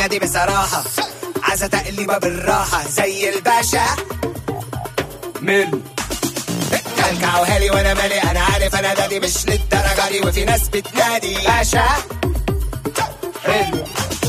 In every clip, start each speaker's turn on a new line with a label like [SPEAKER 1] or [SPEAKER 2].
[SPEAKER 1] الدنيا دي بصراحة عايزة تقليبة بالراحة زي الباشا من كلكعوها لي وانا مالي انا عارف انا دادي مش للدرجة دي وفي ناس بتنادي باشا حلو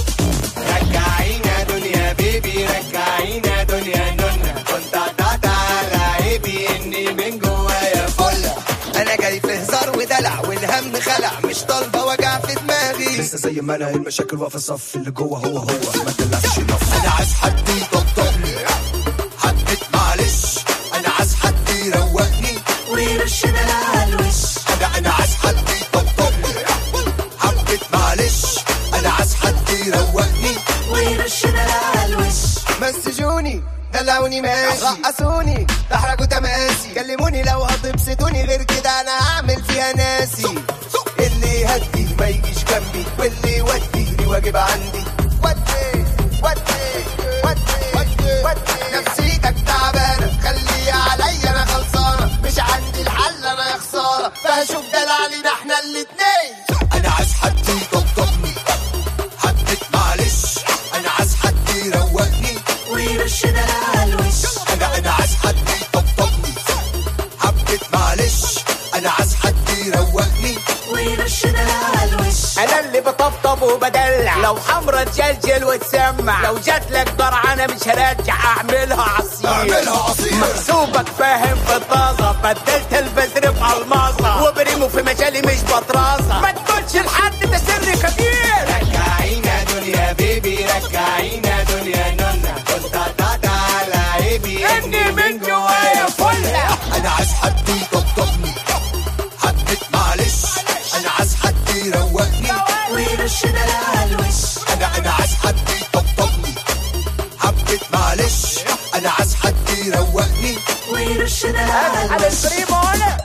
[SPEAKER 1] رجعينا دنيا بيبي رجعينا دنيا نونا كنت قطعت على عيبي اني من جوايا فلة انا جاي في هزار ودلع والهم خلع مش طالبه وجع في دماغي
[SPEAKER 2] لسه زي ما انا المشاكل واقفه الصف اللي جوه هو هو ما تلعبش نف
[SPEAKER 1] انا عايز حد يطبطبني حبيت معلش انا عايز حد يروقني
[SPEAKER 3] ويرشد على الوش
[SPEAKER 1] انا انا عايز حد يطبطبني حبيت معلش انا عايز حد يروقني
[SPEAKER 3] ويرشد على الوش
[SPEAKER 1] مسجوني دلعوني ماشي رقصوني احرجوا تماسي كلموني لو هتبسطوني غير كده انا هعمل فيها ناسي اللي يهدي ما يجيش جنبي واللي يودي لي واجب عندي ودي ودي ودي ودي نفسيتك تعبانه خلي عليا انا خلصانه مش عندي الحل انا يا خساره فهشوف دلع لينا احنا الاتنين انا عايز حد يطبطبني حبيت معلش انا عايز حد يروقني
[SPEAKER 3] ويرشد على الوش
[SPEAKER 1] انا انا عايز حد يطبطبني حبيت معلش انا عايز حد يروقني
[SPEAKER 3] ويرشد على الوش
[SPEAKER 4] انا اللي بطبطب وبدلع لو حمرا تجلجل وتسمع لو جات لك درعانه مش هرجع اعملها عصير
[SPEAKER 1] اعملها عصير.
[SPEAKER 4] محسوبك فاهم في الطازه بدلت البذر في الماظه وبريمو في مجالي مش بطرازه ما تقولش لحد ده سر كبير
[SPEAKER 1] رجعينا دنيا بيبي رجعينا دنيا نونا كنت قطعت على عيبي
[SPEAKER 4] اني من جوايا فله
[SPEAKER 1] انا عايز حد يطبطبني حبيت معلش انا عايز حد يروقني
[SPEAKER 3] ويرشد على الوش
[SPEAKER 1] انا انا عايز حد يطبطبني حبيت معلش انا عايز حد يروقني
[SPEAKER 3] ويرشد على
[SPEAKER 4] على
[SPEAKER 3] الوش
[SPEAKER 4] البريمو انا